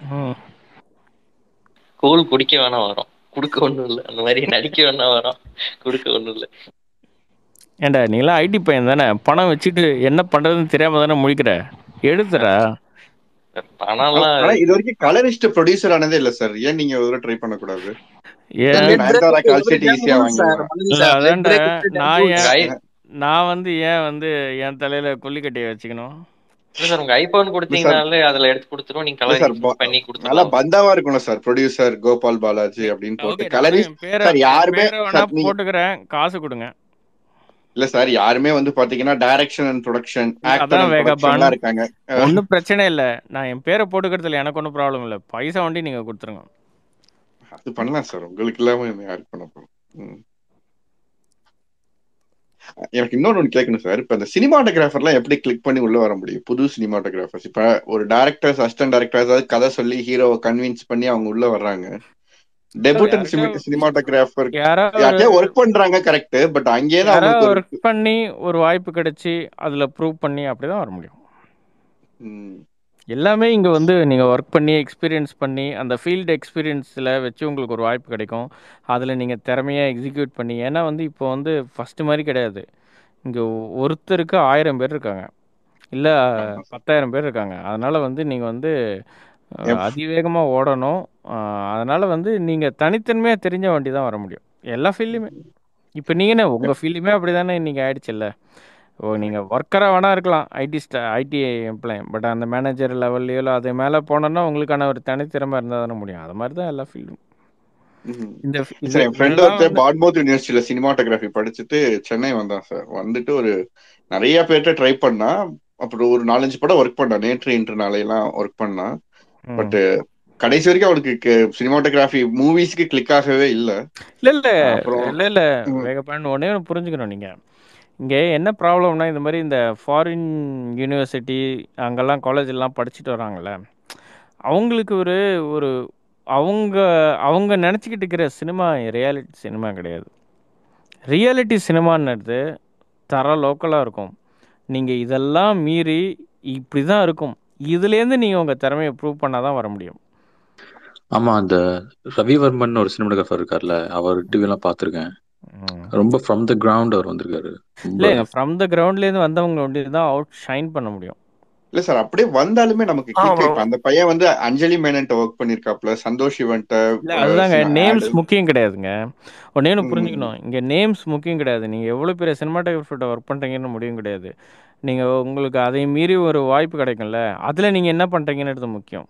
கூழ் குடிக்க வேணா வரும் குடுக்க ஒண்ணும் இல்ல அந்த மாதிரி நடிக்க வேணா வரும் குடுக்க ஒண்ணும் இல்ல ஏண்டா நீலாம் ஐடி பையன் தானே பணம் வச்சுட்டு என்ன பண்ணுறதுன்னு தெரியாமல் தானே முழிக்கிற எடுத்துடா பணம்லாம் ஆனா இது வரைக்கும் கலரிஸ்ட் ப்ரொடியூசர் ஆனதே இல்ல சார் ஏன் நீங்க ஒரு ட்ரை பண்ணக்கூடாது ஏன் நயன்தாரா கழிச்சிட்டு ஈஸியா வாங்கிடலாம் இல்லை அதான்டா நான் ஏன் Guy- நான் வந்து ஏன் வந்து என் தலையில கொல்லிக்கட்டையை வச்சுக்கணும் இல்ல சார் உங்க ஐபோன் கொடுத்தீங்கனாலே அதுல எடுத்து கொடுத்துரும் நீங்க இல்ல சார் கலர் பண்ணி நல்லா கொடுத்துருவோம் பந்தாவா இருக்கணும் சார் ப்ரொடியூசர் கோபால் பாலாஜி அப்படின்னு ஓகே போட்டு நான் கலரிஸ்ட் என் பேரை சார் என் யாருமே பேரை வேணா சார் நீங்க போட்டுக்கிறேன் காசு கொடுங்க இல்ல சார் யாருமே வந்து பாத்தீங்கன்னா டைரக்ஷன் அண்ட் ப்ரொடக்ஷன் ஆக்டர் அதான் அண்ட் வேகபான் ப்ரொடக்ஷன்லாம் இருக்காங்க அஹ் ஒன்றும் பிரச்சனை இல்லை நான் என் பேரை போட்டுக்கிறதுல எனக்கு ஒன்றும் ப்ராப்ளம் இல்லை பைசா வண்டி நீங்கள் கொடுத்துருங்க அது பண்ணலாம் சார் உங்களுக்கு இல்லாம யாருக்கு பண்ண போறோம் ம். எனக்கு இன்னொன்று ஒன்று கேட்கணும் சார் இப்போ அந்த சினிமாட்டோகிராஃபர்லாம் எப்படி கிளிக் பண்ணி உள்ள வர முடியும் புது சினிமாட்டோகிராஃபர்ஸ் இப்போ ஒரு டேரக்டர்ஸ் அசிஸ்டன்ட் டேரக்டர்ஸ் ஏதாவது கதை சொல்லி ஹீரோவை கன்வின்ஸ் பண்ணி அவங்க உள்ள வர்றாங்க டெபுட்டன் யாருக்கா- சினிமாட்டோகிராஃபர் யாராவது யார்கிட்டயே ஒர்க் பண்றாங்க கரெக்ட் பட் அங்கேயே தான் யாராவது அவங்களுக்கு ஒரு ஒர்க் பண்ணி ஒரு வாய்ப்பு கிடைச்சி அதில் ப்ரூவ் பண்ணி அப்படி தான் வர முடியும் ம், எல்லாமே இங்கே வந்து நீங்கள் ஒர்க் பண்ணி எக்ஸ்பீரியன்ஸ் பண்ணி அந்த ஃபீல்டு எக்ஸ்பீரியன்ஸில் வச்சு உங்களுக்கு ஒரு வாய்ப்பு கிடைக்கும் அதில் நீங்கள் திறமையாக எக்ஸிக்யூட் பண்ணி ஏன்னா வந்து இப்போ வந்து ஃபஸ்ட்டு மாதிரி கிடையாது இங்கே ஒருத்தருக்கு ஆயிரம் பேர் இருக்காங்க இல்லை ஆமா சார் பத்தாயிரம் பேர் இருக்காங்க அதனால் வந்து நீங்கள் வந்து அஹ், என் அதிவேகமாக ஓடணும் அதனால் வந்து நீங்கள் தனித்தன்மையாக தெரிஞ்ச வண்டி தான் வர முடியும் எல்லா ஃபீல்ட்லையுமே இப்போ நீங்கண்ணே உங்கள் ஃபீல்டுமே அப்படி தானே இன்றைக்கி ஆயிடுச்சுல்ல ஓ நீங்கள் ஒர்க்கராக வேணா இருக்கலாம் ஐடி ஸ்டா ஐடி எம்ப்ளாய் பட் அந்த மேனேஜர் லெவல்லையோ இல்லை அது மேலே போனோன்னா உங்களுக்கான ஒரு தனித்திறமை இருந்தால் தானே முடியும் அது மாதிரி தான் எல்லா ஃபீல்டும் ம். இந்த இந்த சார் என் ஃப்ரெண்ட் இதெல்லாம் ஒருத்தர் வந்து பாட்மோத் யூனிவர்சிட்டியில சினிமாட்டோகிராஃபி படிச்சுட்டு சென்னை வந்தான் சார் வந்துட்டு ஒரு நிறைய பேர்கிட்ட ட்ரை பண்ணா அப்புறம் ஒரு நாலஞ்சு படம் ஒர்க் பண்ணான் நேற்று இன்று நாளையெல்லாம் ஒர்க் பண்ணான் ம் பட் கடைசி வரைக்கும் அவனுக்கு சினிமாட்டோகிராஃபி மூவிஸ்க்கு கிளிக் ஆகவே இல்லை இல்லை இல்லை அப்புறம் இல்லை இல்லை ம், வேகப்பான்னு ஒன்றே ஒன்று புரிஞ்சுக்கணும் நீங்கள் இங்கே என்ன ப்ராப்ளம்னா இந்த மாதிரி இந்த ஃபாரின் யூனிவர்சிட்டி அங்கெல்லாம் காலேஜெல்லாம் படிச்சுட்டு வராங்கல்ல அவங்களுக்கு ஒரு ஒரு அவங்க அவங்க நினச்சிக்கிட்டு இருக்கிற சினிமா ரியாலிட்டி சினிமா கிடையாது ரியாலிட்டி சினிமான்றது தர லோக்கலாக இருக்கும் நீங்கள் இதெல்லாம் மீறி இப்படி தான் இருக்கும் இதுலேருந்து நீங்கள் உங்கள் திறமையை ப்ரூவ் பண்ணால் தான் வர முடியும் ஆமா அந்த ரவிவர்மன் ஒரு சினிமாட்டோகிராஃபர் இருக்கார்ல அவர் டிவிலாம் பார்த்துருக்கேன் ம். ரொம்ப ஃப்ரம் த கிரவுண்ட் அவர் வந்திருக்காரு ரொம்ப இல்லைங்க ஃப்ரம் த கிரவுண்ட்லேருந்து வந்தவங்க ஒண்டி தான் அவுட் ஷைன் பண்ண முடியும் இல்ல சார் அப்படியே வந்தாலுமே நமக்கு ஆ கிளிக் ப்ரோ இப்ப அந்த பையன் வந்து அஞ்சலி மேனன்ட்ட ஒர்க் பண்ணிருக்காப்ல சந்தோஷ் இவன்ட்ட இல்லை அதுதாங்க நேம்ஸ் ஆடு முக்கியம் கிடையாதுங்க ஒன்றே ஒன்று ம் புரிஞ்சுக்கணும் இங்கே நேம்ஸ் முக்கியம் கிடையாது நீங்கள் எவ்வளோ பெரிய சினிமாட்டோகிராஃபர்கிட்ட ஒர்க் பண்ணுறீங்கன்னு முடியும் கிடையாது நீங்கள் உங்களுக்கு அதை மீறி ஒரு வாய்ப்பு கிடைக்கும்ல அதில் நீங்கள் என்ன பண்ணுறீங்கன்றது முக்கியம்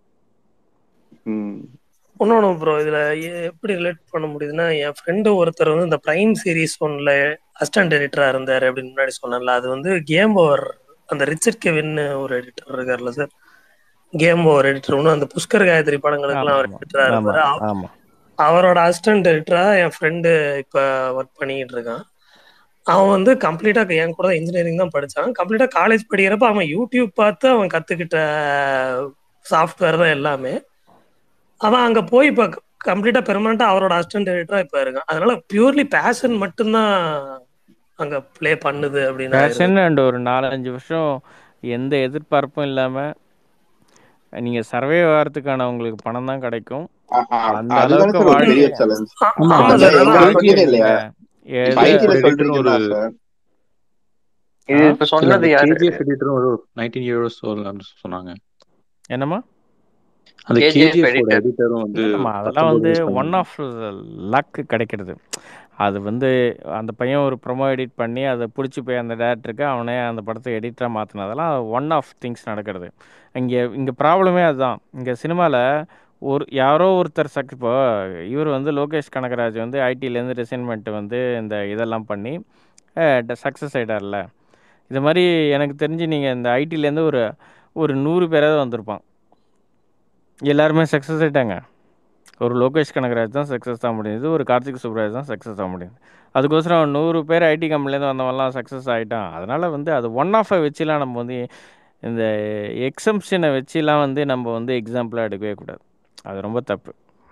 ம் இன்னொன்று ப்ரோ இதுல எ- எப்படி ரிலேட் பண்ண முடியுதுன்னா என் ஃப்ரெண்டு ஒருத்தர் வந்து இந்த பிரைம் சீரிஸ் ஒன்ல அசிஸ்டன்ட் எடிட்டரா இருந்தாரு அப்படின்னு முன்னாடி சொன்னேன்ல அது வந்து கேம் ஓவர் அந்த ரிச்சர்ட் கெவின் ஒரு எடிட்டர் இருக்கார்ல சார் கேம் ஓவர் எடிட்டர் ஒன்று அந்த புஷ்கர் காயத்ரி படங்களுக்கெல்லாம் ஆமாம் அவர் எடிட்டரா ஆமாம் இருந்தாரு ஆமாம் அவ- ஆமாம் அவரோட அசிஸ்டன்ட் எடிட்டரா என் ஃப்ரெண்டு இப்ப ஒர்க் பண்ணிட்டு இருக்கான் அவன் வந்து கம்ப்ளீட்டா என் கூட இன்ஜினியரிங் தான் படிச்சான் கம்ப்ளீட்டா காலேஜ் படிக்கிறப்ப அவன் யூடியூப் பார்த்து அவன் கத்துக்கிட்ட சாஃப்ட்வேர் தான் எல்லாமே அவன் அங்க போய் இப்ப கம்ப்ளீட்டா பெர்மனண்டா அவரோட அசிஸ்டன்ட் எடிட்டரா இப்ப இருக்கான் அதனால பியூர்லி பேஷன் மட்டும்தான் அங்க ப்ளே பண்ணுது அப்படின்னு ஆயிருது பேஷன் அண்ட் ஒரு நாலஞ்சு வருஷம் எந்த எதிர்பார்ப்பும் இல்லாமல் நீங்கள் சர்வே ஆகிறதுக்கான உங்களுக்கு பணம் தான் கிடைக்கும் அ- அ- அந்த அதுதானே அளவுக்கு சார் ஒரு பெரிய வாழ்க்கை சேலஞ்ச் ஆ- ஆமா ஆமா அதான் சார் எங்க அதான் ஐடி சொன்னீங்க இல்லையா ஏங்க இப்ப எது ஐடில எடிட்டர் ஒரு சொல்றீங்கன்னா சார் இது ஆ இப்ப இல்ல சொன்னது அந்த யாரு கேஜிஎஃப் எடிட்டரும் ஒரு நைன்டீன் இயர்ஸ் சொன்னாங்க என்னம்மா அந்த கேஜிஎஃப் கேஜிஎஃப் எடிட்டர் எடிட்டரும் வந்து இல்லைம்மா அதெல்லாம் பத்தொன்பது வந்து வயசு ஒன் பையன் ஆஃப் லக் கிடைக்கிறது அது வந்து அந்த பையன் ஒரு ப்ரொமோ எடிட் பண்ணி அதை பிடிச்சி போய் அந்த டேரக்டருக்கு அவனே அந்த படத்தை எடிட்டராக மாற்றினதெல்லாம் ஒன் ஆஃப் திங்ஸ் நடக்கிறது இங்கே இங்கே ப்ராப்ளமே அதுதான் இங்கே சினிமாவில் ஒரு யாரோ ஒருத்தர் சக் இப்போ இவர் வந்து லோகேஷ் கனகராஜ் வந்து ஐடியிலேருந்து ரிசைன்மெண்ட் வந்து இந்த இதெல்லாம் பண்ணி சக்ஸஸ் ஆகிட்டார்ல இது மாதிரி எனக்கு தெரிஞ்சு நீங்கள் இந்த ஐடியிலேருந்து ஒரு ஒரு நூறு பேராவது வந்திருப்பான் எல்லாருமே சக்ஸஸ் ஆகிட்டாங்க ஒரு லோகேஷ் கனகராஜ் தான் சக்ஸஸ் ஆக முடியுது ஒரு கார்த்திக் சுப்ராஜ் தான் சக்ஸஸ் ஆக முடியுது அதுக்கோசரம் நூறு பேர் ஐடி கம்பெனிலேருந்து வந்தவங்கலாம் சக்ஸஸ் ஆகிட்டான் அதனால் வந்து அது ஒன் ஆஃபை வச்சுலாம் நம்ம வந்து இந்த எக்ஸம்ஷனை வச்சுலாம் வந்து நம்ம வந்து எக்ஸாம்பிளாக எடுக்கவே கூடாது அது ரொம்ப தப்பு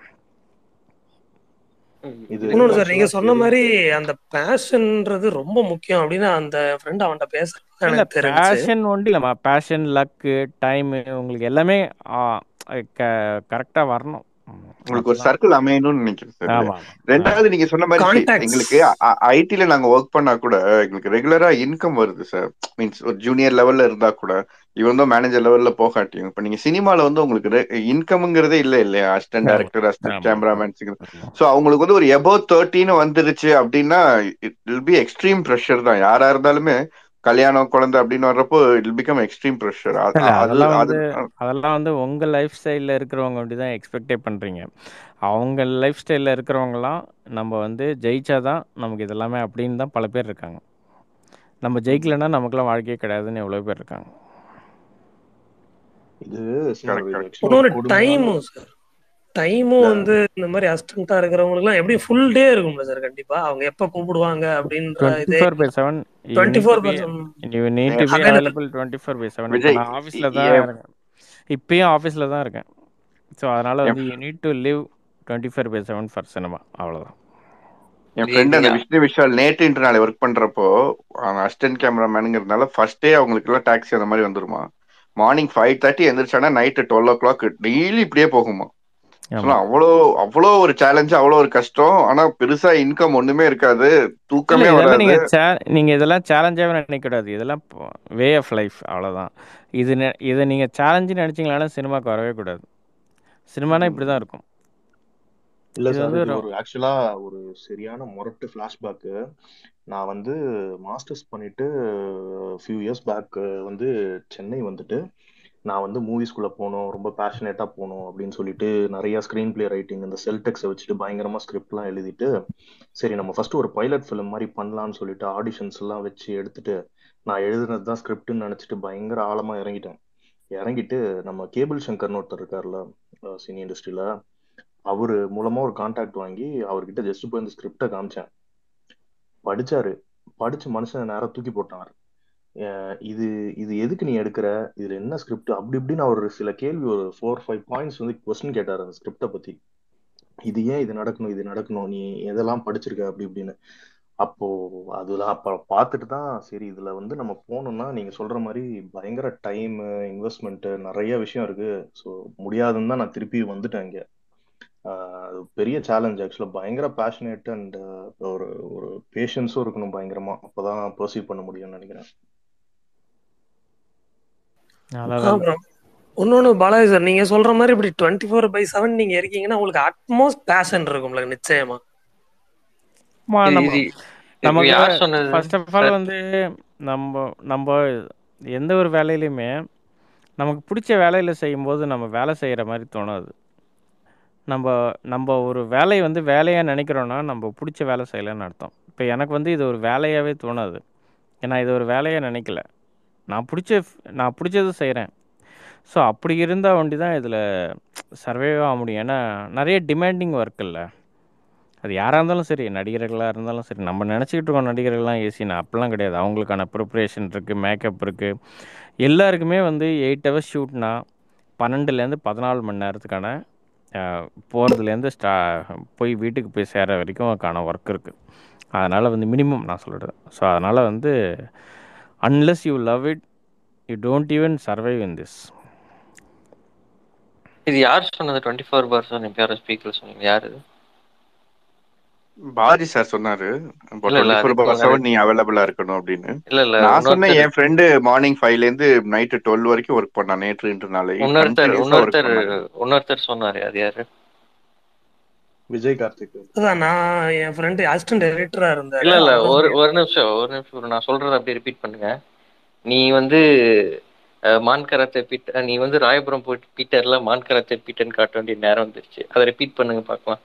இது இன்னொன்னு சார் நீங்க actually சொன்ன மாதிரி அந்த பேஷன்ன்றது ரொம்ப முக்கியம் அப்படின்னு அந்த ஃப்ரெண்ட் அவன்கிட்ட பேசுறது இல்லை எனக்கு தெரிஞ்சுச்சு பேஷன் ஒன்றும் இல்லைம்மா பேஷன் லக்கு டைமு உங்களுக்கு எல்லாமே கரெக்டாக வரணும் ம், உங்களுக்கு ஒரு அப்பதான் சர்க்கிள் அமையணும்னு நினைக்கிறேன் சார் ஆமாம் ஆமாம் ரெண்டாவது நீங்க சொன்ன மாதிரி கான்டாக்ட்ஸ் எங்களுக்கு ஐடில நாங்க ஒர்க் பண்ணா கூட எங்களுக்கு ரெகுலரா இன்கம் வருது சார் மீன்ஸ் ஒரு ஜூனியர் லெவல்ல இருந்தா கூட இவன் தான் மேனேஜர் லெவல்ல போகாட்டியும் இப்ப நீங்க சினிமால வந்து உங்களுக்கு இன்கம்ங்கிறதே இல்ல இல்லையா அசிஸ்டன்ட் ஆமாம் டைரக்டர் அசிஸ்டன்ட் ஆமாம் கேமராமேன் ஆமாம் ஸோ அவங்களுக்கு வந்து ஒரு எபோவ் தேர்ட்டின்னு வந்துருச்சு அப்படின்னா it will be extreme pressure தான் யாரா இருந்தாலுமே கல்யாணம் குழந்தை அப்படின்னு வர்றப்போ இட் பிகம் எக்ஸ்ட்ரீம் ப்ரெஷர் இல்லை அது அதெல்லாம் அது வந்து அதெல்லாம் வந்து உங்கள் லைஃப் ஸ்டைலில் இருக்கிறவங்க அப்படி தான் எக்ஸ்பெக்டே பண்ணுறீங்க அவங்க லைஃப் ஸ்டைலில் இருக்கிறவங்களாம் நம்ம வந்து ஜெயிச்சா தான் நமக்கு இதெல்லாமே அப்படின்னு தான் பல பேர் இருக்காங்க நம்ம ஜெயிக்கலைன்னா நமக்குலாம் வாழ்க்கையே கிடையாதுன்னு எவ்வளோ பேர் இருக்காங்க இது சார் கரெக்ட் இது கரெக்ட் ஆக்சுவலா ஒரு இன்னொரு கொடுமையான டைமும் சார் டைமும் இல்ல வந்து இந்த மாதிரி அசிஸ்டண்டா இருக்கிறவங்களுக்குலாம் எப்படி ஃபுல் டே இருக்கும்ல சார் கண்டிப்பா அவங்க எப்ப கூப்பிடுவாங்க அப்படின்ற டுவெண்ட்டி இதே four by seven you twenty need to four be percent you need to be available available twenty four by seven இப்போ விஜய் நான் ஆஃபீஸில் இ- தான் என் இருக்கேன் இப்பயும் ஆஃபீஸில் தான் இருக்கேன் ஸோ அதனால் என் வந்து you need to live twenty four by seven for cinema அவ்வளோதான் என் இது ஃப்ரெண்ட் அந்த நீங்க விஷ்ணு விஷால் நேற்று இன்று நாளை ஒர்க் பண்றப்போ அசிஸ்டன்ட் கேமராமேனுங்கிறதுனால ஃபர்ஸ்ட் டே அவங்களுக்கு எல்லாம் டாக்ஸி அந்த மாதிரி வந்துருமா மார்னிங் ஃபைவ் தேர்ட்டி எந்திரிச்சானா night twelve o'clock daily இப்படியே போகுமா சொன்னா ஆமாம் அவ்வளோ அவ்வளோ ஒரு சேலஞ்சு அவ்வளோ ஒரு கஷ்டம் ஆனா பெருசா இன்கம் ஒண்ணுமே இருக்காது இல்லை தூக்கமே இதெல்லாம் வராது நீங்கள் சே நீங்கள் இதெல்லாம் சேலஞ்சாகவே நினைக்கக்கூடாது இதெல்லாம் வே ஆஃப் லைஃப் அவ்வளோதான் இது நெ- இதை நீங்கள் சேலஞ்சுன்னு நினச்சிங்களால சினிமாவுக்கு வரவே கூடாது சினிமானா இப்படி தான் இருக்கும் இல்ல இது சார் வந்து இது ரொ- ஒரு ஆக்சுவலா ஒரு சரியான முரட்டு ஃபிளாஷ்பேக்கு நான் வந்து மாஸ்டர்ஸ் பண்ணிட்டு ஃபியூ இயர்ஸ் பேக் வந்து சென்னை வந்துட்டு நான் வந்து மூவிஸ்குள்ள போகணும் ரொம்ப பேஷனேட்டா போகணும் அப்படின்னு சொல்லிட்டு நிறைய ஸ்க்ரீன் பிளே ரைட்டிங் இந்த செல்டெக்ஸை வச்சுட்டு பயங்கரமா ஸ்கிரிப்ட்லாம் எழுதிட்டு சரி நம்ம ஃபர்ஸ்ட் ஒரு பைலட் ஃபிலிம் மாதிரி பண்ணலாம்னு சொல்லிட்டு ஆடிஷன்ஸ் எல்லாம் வச்சு எடுத்துட்டு நான் எழுதுனது தான் ஸ்கிரிப்ட்னு நினைச்சிட்டு பயங்கர ஆழமா இறங்கிட்டேன் இறங்கிட்டு நம்ம கேபிள் சங்கர்னு ஒருத்தர் இருக்கார்ல சினி இண்டஸ்ட்ரியில அவரு மூலமா ஒரு கான்டாக்ட் வாங்கி அவர்கிட்ட ஜஸ்ட் போய் இந்த ஸ்கிரிப்டை காமிச்சேன் படிச்சாரு படிச்சு மனுஷன் நேரா தூக்கி போட்டாரு அஹ் இது இது எதுக்கு நீ எடுக்கிற இதுல என்ன ஸ்கிரிப்ட் அப்படி இப்படின்னு அவர் சில கேள்வி ஒரு ஃபோர் ஃபைவ் பாயிண்ட்ஸ் வந்து கொஸ்டின் கேட்டாரு அந்த ஸ்கிரிப்டை பத்தி இது ஏன் இது நடக்கணும் இது நடக்கணும் நீ எதெல்லாம் படிச்சிருக்க அப்படி இப்படின்னு அப்போ அதுல அப்ப பார்த்துட்டு தான் சரி இதுல வந்து நம்ம போகணும்னா நீங்க சொல்ற மாதிரி பயங்கர டைம் இன்வெஸ்ட்மெண்ட் நிறைய விஷயம் இருக்கு ஸோ முடியாதுன்னு தான் நான் திருப்பி வந்துட்டேன் இங்க ஆஹ் அது பெரிய சேலஞ்ச் ஆக்சுவலாக பயங்கர பேஷனேட் அண்ட் ஒரு ஒரு பேஷன்ஸும் இருக்கணும் பயங்கரமா அப்பதான் பர்சீவ் பண்ண முடியும்னு நினைக்கிறேன் நல்ல வேலை அப்புறம் இன்னொன்னு பாலாஜி சார் நீங்க சொல்ற மாதிரி இப்படி டுவெண்ட்டி ஃபோர் பை செவன் நீங்க இருக்கீங்கன்னா உங்களுக்கு அட்மோஸ்ட் பேஷன் இருக்கும்ல நிச்சயமா மா இது நம்ம இது இப்போ நமக்கு யார் சொன்னது ஃபர்ஸ்ட் ஆஃப் ஆல் சார் வந்து நம்ம நம்ம எந்த ஒரு வேலையிலையுமே நமக்கு பிடிச்ச வேலையில் செய்யும்போது நம்ம வேலை செய்கிற மாதிரி தோணாது நம்ம நம்ம ஒரு வேலையை வந்து வேலையாக நினைக்கிறோன்னா நம்ம பிடிச்ச வேலை செய்யலைன்னு அர்த்தம் இப்போ எனக்கு வந்து இது ஒரு வேலையாகவே தோணாது ஏன்னா இது ஒரு வேலையாக நினைக்கல நான் பிடிச்ச நான் பிடிச்சது செய்கிறேன் ஸோ அப்படி இருந்தால் ஒண்டி தான் இதில் சர்வே ஆக முடியும் ஏன்னா நிறைய டிமாண்டிங் ஒர்க் இல்லை அது யாராக இருந்தாலும் சரி நடிகர்களாக இருந்தாலும் சரி நம்ம நினச்சிக்கிட்டு இருக்கோம் நடிகர்கள்லாம் ஏசினா அப்படிலாம் கிடையாது அவங்களுக்கான ப்ரிப்ரேஷன் இருக்குது மேக்கப் இருக்குது எல்லாருக்குமே வந்து எயிட் ஹவர்ஸ் ஷூட்னா பன்னெண்டுலேருந்து பதினாலு மணி நேரத்துக்கான போகிறதுலேருந்து ஸ்டா போய் வீட்டுக்கு போய் சேர வரைக்கும் அதுக்கான ஒர்க் இருக்குது அதனால் வந்து மினிமம் நான் சொல்கிறது ஸோ அதனால் வந்து unless you love it you don't even survive in this இது யார் சொன்னது டுவெண்ட்டி ஃபோர் பார் செவன் இப்போ யாரும் ஸ்பீக்கர் சொன்னீங்க யாரு இது? பாரதி சார் சொன்னாரு இல்ல இல்ல டுவெண்ட்டி ஃபோர் அதுக்கு பார் முன்னாடி செவன் நீ அவைலபிளா இருக்கணும் அப்படின்னு இல்ல இல்ல நான் சொன்னேன் இன்னொருத்தர் என் ஃப்ரெண்டு மார்னிங் ஃபைவ்ல இருந்து நைட்டு டுவெல் வரைக்கும் ஒர்க் பண்ணான் நேற்று இன்று நாளை இன்னொருத்தர் கண்டினியூஸா ஒர்க் இன்னொருத்தர் பண்ணாங்க இன்னொருத்தர் சொன்னாரு அது யாரு விஜய் கார்த்திக் அதான் நான் என் ஃப்ரெண்டு அசிஸ்டன்ட் டைரக்டரா இருந்தாரு இல்ல இல்ல அவர் ஒரு தான் ஒரு நிமிஷம் ஒரு நிமிஷம் நான் சொல்றத அப்படியே ரிப்பீட் பண்ணுங்க நீ வந்து அஹ், மான் கராத்தே பீட் நீ வந்து ராயபுரம் போயிட்டு பீட்டர்ல மான் கராத்தே பீட்டர்னு காட்ட வேண்டிய நேரம் வந்துருச்சு அதை ரிப்பீட் பண்ணுங்க பார்க்கலாம்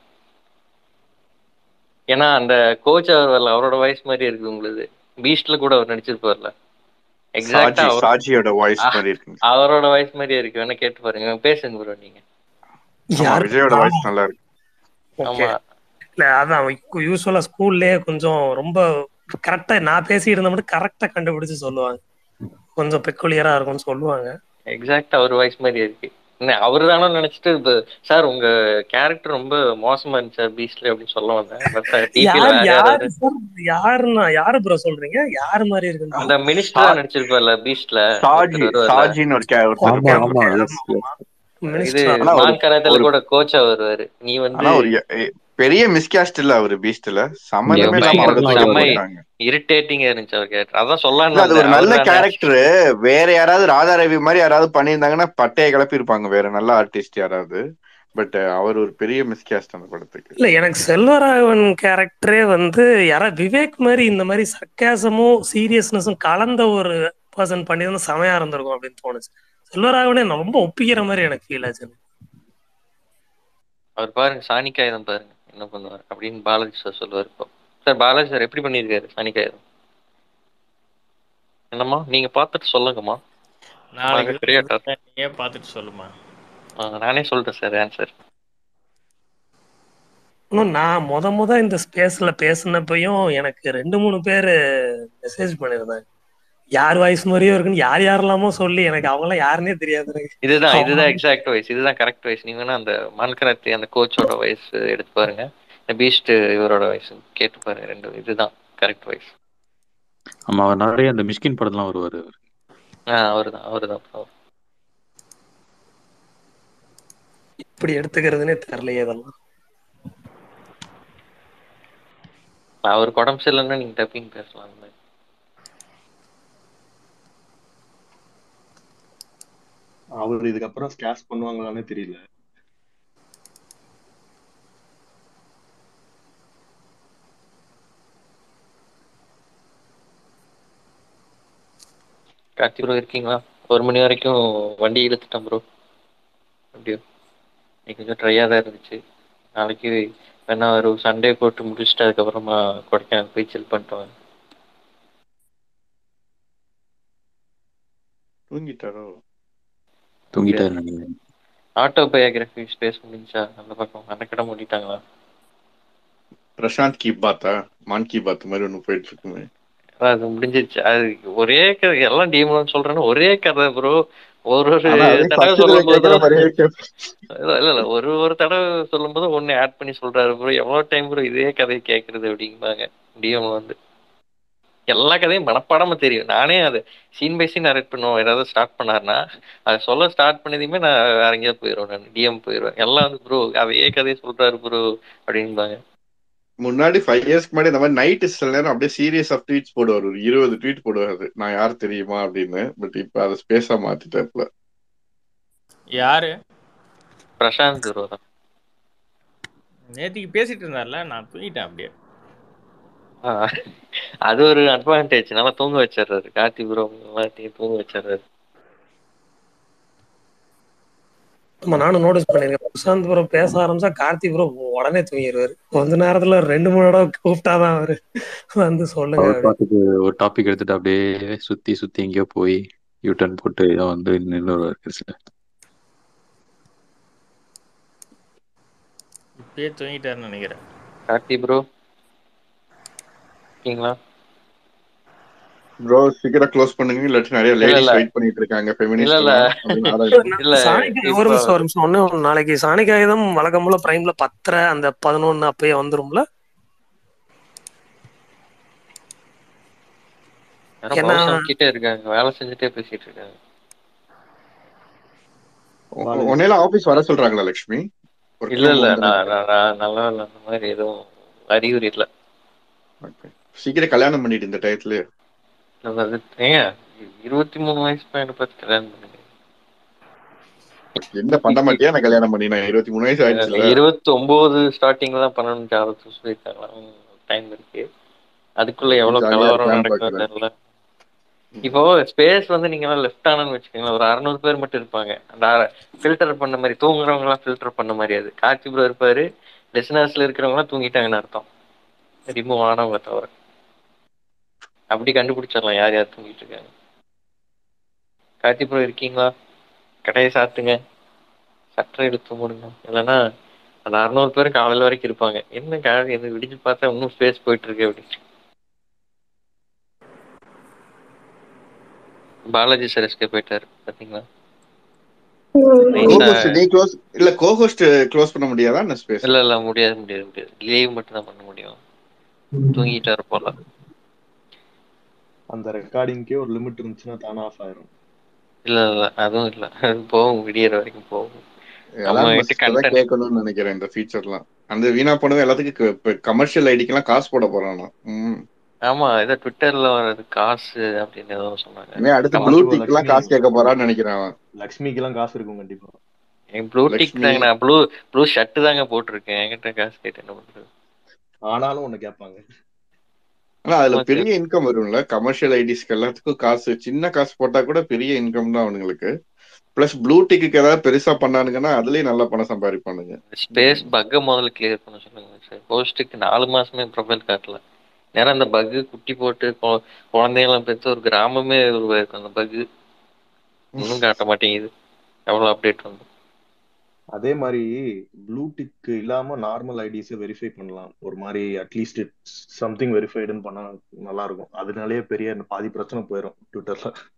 ஏன்னா அந்த கோச் அவர் வரல அவரோட வாய்ஸ் மாதிரி இருக்கு உங்களுக்கு பீஸ்ட்ல கூட அவர் நடிச்சிருப்பார்ல எக்ஸாக்டா சாஜி அவர் சாஜியோட வாய்ஸ் அஹ், மாதிரி இருக்கு அவரோட வாய்ஸ் மாதிரியே இருக்கு வேணா கேட்டு பாருங்க பேசுங்க ப்ரோ நீங்க ஆமா யாரு விஜயோட நான் வாய்ஸ் நல்லா இருக்கு ஓகே ஆமா இல்ல அதான் யூஸ்வலா ஸ்கூல்லயே கொஞ்சம் ரொம்ப கரெக்டா நான் பேசி இருந்த மட்டும் கரெக்டா கண்டுபிடிச்சு சொல்லுவாங்க கொஞ்சம் பெக்குலியரா இருக்கும்னு சொல்லுவாங்க எக்ஸாக்டா அவர் வாய்ஸ் மாதிரி இருக்கு அவர் தானே நினைச்சிட்டு இப்ப சார் உங்க கேரக்டர் ரொம்ப மோசமா இருந்துச்சு சார் பீஸ்ட்ல அப்படின்னு சொல்ல வந்தேன் பட் டிபில யார் வேற யாரு யாராவது sir? யாருன்னா யாரு ப்ரோ சொல்றீங்க யாரு மாதிரி இருக்கு அந்த மினிஸ்டரா நடிச்சிருப்பார்ல பீஸ்ட்ல சாஜி சாஜின்னு ஒரு கே- ஒருத்தர் ஆமா இருப்பாரு. ஆமா எஸ் இது மினிஸ்டர் ஆனா ஒரு- மான் கராத்தேல ஒரு- கூட கோச்சா வருவாரு நீ வந்து ஆனா ஒரு எ- எ- பெரிய மிஸ்காஸ்ட் இல்ல அவரு பீஸ்ட்ல சம்மந்தமே இல்லாம பயங்கர அவரை தூக்கி செம்ம போட்டாங்க இரிட்டேட்டிங்கா இருந்துச்சு அவர் கேரக்டர் அதான் இல்ல சொல்லலாம்னு அது ஒரு வந்தேன் நல்ல அவர் தானே கேரக்டர் வேற யாராவது ராதா ரவி மாதிரி யாராவது பண்ணியிருந்தாங்கன்னா பட்டையை கிளப்பி இருப்பாங்க வேற நல்ல ஆர்டிஸ்ட் யாராவது பட் அவர் ஒரு பெரிய மிஸ்காஸ்ட் அந்த படத்துக்கு இல்ல எனக்கு செல்வராகவன் கேரக்டரே வந்து யாரா விவேக் மாதிரி இந்த மாதிரி சர்க்காசமும் சீரியஸ்னஸும் கலந்த ஒரு பர்சன் பண்ணியிருந்தா செமையா இருந்திருக்கும் அப்படின்னு தோணுச்சு செல்வராகவனே நான் ரொம்ப ஒப்பிக்கிற மாதிரி எனக்கு ஃபீல் ஆச்சு அவர் பாருங்க சாணிக்காயுதம் பாருங்க என்ன பண்ணுவார் அப்படின்னு பாலாஜி சார் சொல்லுவார் இப்போ சார் பாலாஜி சார் எப்படி பண்ணியிருக்காரு சாணிக்காயுதம் என்னம்மா நீங்க பார்த்துட்டு சொல்லுங்கம்மா நாளைக்கு வாங்க, creator. நீயே பார்த்துட்டு சொல்லுமா ஆ, நானே சொல்றேன் சார் ஆன்சர் இன்னும் நான் முத முத இந்த ஸ்பேஸ்ல பேசினப்பையும் எனக்கு ரெண்டு மூணு பேர் மெசேஜ் பண்ணியிருந்தாங்க யார் வாய்ஸ் மாதிரியும் இருக்குன்னு யார் யாரெல்லாமோ சொல்லி எனக்கு அவங்களாம் யாருன்னே தெரியாது எனக்கு. இதுதான் அவங்க இதுதான் எக்ஸாக்ட் வாய்ஸ் இதுதான் கரெக்ட் வாய்ஸ் நீங்க வேணா அந்த மன்கராத்தி அந்த கோச்சோட வாய்ஸ் எடுத்து பாருங்க இந்த பீஸ்ட் இவரோட வாய்ஸ் கேட்டு பாருங்க ரெண்டு இதுதான் கரெக்ட் வாய்ஸ் ஆமா அவர் நிறைய அந்த மிஷ்கின் படத்துலாம் வருவாரு அவரு. ஆ அவர்தான் அவர்தான் அவர். இப்படி எடுத்துக்கிறதுனே தெரியலையே இதெல்லாம் அவருக்கு உடம்பு சரியில்லைன்னா நீங்க டப்பிங் பேசலாம் அந்த மாதிரி அவர் இதுக்கப்புறம் ஸ்கேஸ் பண்ணுவாங்களான்னே தெரியல கார்த்தி ப்ரோ இருக்கீங்களா ஒரு மணி வரைக்கும் வண்டி இழுத்துட்டேன் ப்ரோ அப்படியோ இன்னைக்கு கொஞ்சம் ட்ரையாக தான் இருந்துச்சு நாளைக்கு வேணா ஒரு சண்டே போட்டு முடிச்சுட்டு அதுக்கப்புறமா கொடைக்கானல் போய் சில் பண்ணிட்டு வாங்க தூங்கிட்டாரோ தூங்கிட்டாரு நினைக்கிறேன் ஆட்டோ பயோகிராஃபி ஸ்பேஸ் முடிஞ்சா அந்த பக்கம் அந்த கடை மூடிட்டாங்களா பிரசாந்த் கி பாத்தா மான் கி பாத் மாதிரி ஒண்ணு போயிட்டு இருக்குமே அதான் அது முடிஞ்சிருச்சு அது ஒரே கதை எல்லாம் டீம்லாம் சொல்றேன்னா ஒரே கதை ப்ரோ ஒரு ஒரு ஆனா அதே தடவை first சொல்லும் கேக்குற போது மாதிரியே கேப்ப- இல்ல இல்ல இல்ல ஒரு ஒரு தடவை சொல்லும் போது ஒன்னு ஆட் பண்ணி சொல்றாரு ப்ரோ எவ்வளவு டைம் ப்ரோ இதே கதையை கேக்குறது அப்படிம்பாங்க டிஎம் வந்து எல்லா கதையும் மனப்பாடமா தெரியும் நானே அதை சீன் பை சீன் நரேட் பண்ணுவோம் ஏதாவது ஸ்டார்ட் பண்ணாருன்னா அதை சொல்ல ஸ்டார்ட் பண்ணதையுமே நான் வேற எங்கேயாவது போயிடுவேன் நான் டிஎம் போயிடுவேன் எல்லாம் வந்து ப்ரோ அதையே கதையை சொல்றாரு ப்ரோ அப்படின்பாங்க முன்னாடி ஃபைவ் இயர்ஸ்க்கு முன்னாடி இந்த மாதிரி நைட் சில நேரம் அப்படியே சீரியஸ் ஆஃப் ட்வீட்ஸ் போடுவார் ஒரு இருபது ட்வீட் போடுவாரு நான் யார் தெரியுமா அப்படின்னு பட் இப்ப அதை ஸ்பேஸா மாத்திட்டாப்ல யாரு பிரசாந்த் ப்ரோ தான் நேத்திக்கு பேசிட்டு இருந்தார்ல நான் தூங்கிட்டேன் அப்படியே ஆ, அது ஒரு அட்வான்டேஜ் நல்லா தூங்க வச்சிடுறாரு கார்த்தி ப்ரோ எல்லாத்தையும் தூங்க வச்சிடுறாரு ஆமா நானும் நோட்டீஸ் பண்ணிருக்கேன் பிரசாந்த் ப்ரோ பேச ஆரம்பிச்சா கார்த்தி ப்ரோ உடனே தூங்கிடுவாரு கொஞ்ச நேரத்துல ரெண்டு மூணு தடவை கூப்பிட்டாதான் அவரு வந்து சொல்லுங்க அவர் அப்படி. பாட்டுக்கு ஒரு டாபிக் எடுத்துட்டு அப்படியே சுத்தி சுத்தி எங்கேயோ போய் யூ டர்ன் போட்டு ஏதோ வந்து நின்று கடைசியில இப்பயே தூங்கிட்டாருன்னு நினைக்கிறேன் கார்த்தி ப்ரோ இருக்கீங்களா ப்ரோ சீக்கிரம் க்ளோஸ் பண்ணுங்க இல்லாட்டி நிறைய இல்ல, லேடிஸ் இல்ல. வெயிட் பண்ணிட்டு இருக்காங்க இல்ல இல்ல ஃபெமினிஸ்ட் இல்ல சாணிக்காய் இப்ப ஒரு நிமிஷம் ஒரு நிமிஷம் ஒண்ணு ஒண்ணு. நாளைக்கு சாணிக்காகிதம் வழக்கம் போல பிரைம்ல பத்தரை அந்த பதினொன்னு அப்பயே வந்துரும்ல யாரோ ஏன்னா- பவுசம் கிட்டே இருக்காங்க வேலை செஞ்சுட்டே பேசிட்டு இருக்காங்க உன்னையில ஆபீஸ் வர சொல்றாங்களா லட்சுமி Work இல்ல from இல்ல home தானே? நான் நான் நான் நல்லா இல்ல அந்த மாதிரி எதுவும் அறிகுறி இல்ல Okay. சீக்கிரம் கல்யாணம் பண்ணிட்டு இந்த டயத்துல இல்ல, அது ஏங்க இருபத்தி மூணு வயசு பையனை பார்த்து கல்யாணம் பண்ணுங்க என்ன பண்ண மாட்டியா நான் கல்யாணம் பண்ணி நான் இருபத்தி மூணு வயசு ஆயிடுச்சுல இருபத்தி ஒன்பது ஸ்டார்டிங்ல தான் பண்ணணும் ஜாதகத்தை சொல்லியிருக்காங்களாம் டைம் இருக்கு அதுக்குள்ள எவ்வளவு ஜாலியா கலவரம் plan நடக்கும் பார்க்கல. தெரியல இப்போ ஸ்பேஸ் வந்து நீங்க எல்லாம் லெஃப்ட் ஆனன்னு வச்சுக்கோங்களேன் ஒரு அறுநூறு பேர் மட்டும் இருப்பாங்க அந்த ஃபில்டர் பண்ண மாதிரி தூங்குறவங்க எல்லாம் ஃபில்டர் பண்ண மாதிரி அது காட்சி ப்ரோ இருப்பாரு லிசனர்ஸ்ல இருக்கிறவங்க எல்லாம் தூங்கிட்டாங்கன்னு அர்த்தம் ரிமூவ் ஆனவங்க தவிர அப்படி கண்டுபிடிச்சிடலாம் யார் யார் தூங்கிட்டு இருக்காங்க கார்த்தி ப்ரோ இருக்கீங்களா கடையை சாத்துங்க சட்டை எடுத்து மூடுங்க இல்லைன்னா அந்த அறுநூறு பேரும் காலையில வரைக்கும் இருப்பாங்க என்ன காலையில் என்ன விடிஞ்சு பார்த்தா இன்னும் ஸ்பேஸ் போயிட்டு இருக்கு அப்படின்னு பாலாஜி சார் எஸ்கே போயிட்டாரு பாத்தீங்களா கோஹோஸ்ட் நீ க்ளோஸ் இல்ல கோஹோஸ்ட் க்ளோஸ் பண்ண முடியாதா என்ன ஸ்பேஸ் இல்ல இல்ல முடியாது முடியாது முடியாது லீவ் மட்டும் தான் பண்ண முடியும் தூங்கிட்டாரு போல அந்த ரெக்கார்டிங்க்கே ஒரு லிமிட் இருந்துச்சுன்னா தானா ஆஃப் ஆயிரும் இல்ல இல்ல அதுவும் இல்ல அது போகும் விடியற வரைக்கும் போகும் நம்ம கிட்ட கண்டென்ட் கேட்கணும்னு நினைக்கிறேன் இந்த ஃபீச்சர்லாம் அந்த வீணா போனது எல்லாத்துக்கும் கமர்ஷியல் ஐடிக்கெல்லாம் காசு போட போறானா ம் ஆமா ஏதோ ட்விட்டர்ல வர்றது காசு அப்படின்னு ஏதோ சொன்னாங்க இனிமே அடுத்து ப்ளூ டிக்லாம் காசு கேட்க போறான்னு நினைக்கிறேன் அவன் லக்ஷ்மிக்கு எல்லாம் காசு இருக்கும் கண்டிப்பா என் ப்ளூ டிக் லக்ஷ்மி. தாங்க நான் ப்ளூ ப்ளூ ஷர்ட் தாங்க போட்டிருக்கேன் என்கிட்ட காசு கேட்டு என்ன பண்றது ஆனாலும் ஒண்ணு கேட்பாங்க ஆனா அதுல ஆமா பெரிய இன்கம் வரும்ல கமர்ஷியல் ஐடிஸ்க்கு எல்லாத்துக்கும் காசு சின்ன காசு போட்டா கூட பெரிய இன்கம் தான் அவனுங்களுக்கு பிளஸ் ப்ளூ டிக்கு ஏதாவது பெருசா பண்ணானுங்கன்னா அதுலயும் நல்லா பணம் சம்பாதிப்பானுங்க ஸ்பேஸ் பக்கை முதல்ல கிளியர் பண்ண சொல்லுங்க சார் போஸ்ட்டுக்கு நாலு மாசமே ப்ரொஃபைல் காட்டல நேரம் அந்த பக்கு குட்டி போட்டு கொ- குழந்தையெல்லாம் பெற்று ஒரு கிராமமே உருவாயிருக்கும் அந்த பக்கு இன்னும் காட்ட மாட்டேங்குது எவ்வளவு அப்டேட் வந்து அதே மாதிரி ப்ளூடிக் இல்லாம நார்மல் ஐடிஸை வெரிஃபை பண்ணலாம் ஒரு மாதிரி அட்லீஸ்ட் சம்திங் வெரிஃபைடுன்னு பண்ணா நல்லா இருக்கும் அதனாலேயே பெரிய பாதி பிரச்சனை போயிடும் ட்விட்டர்ல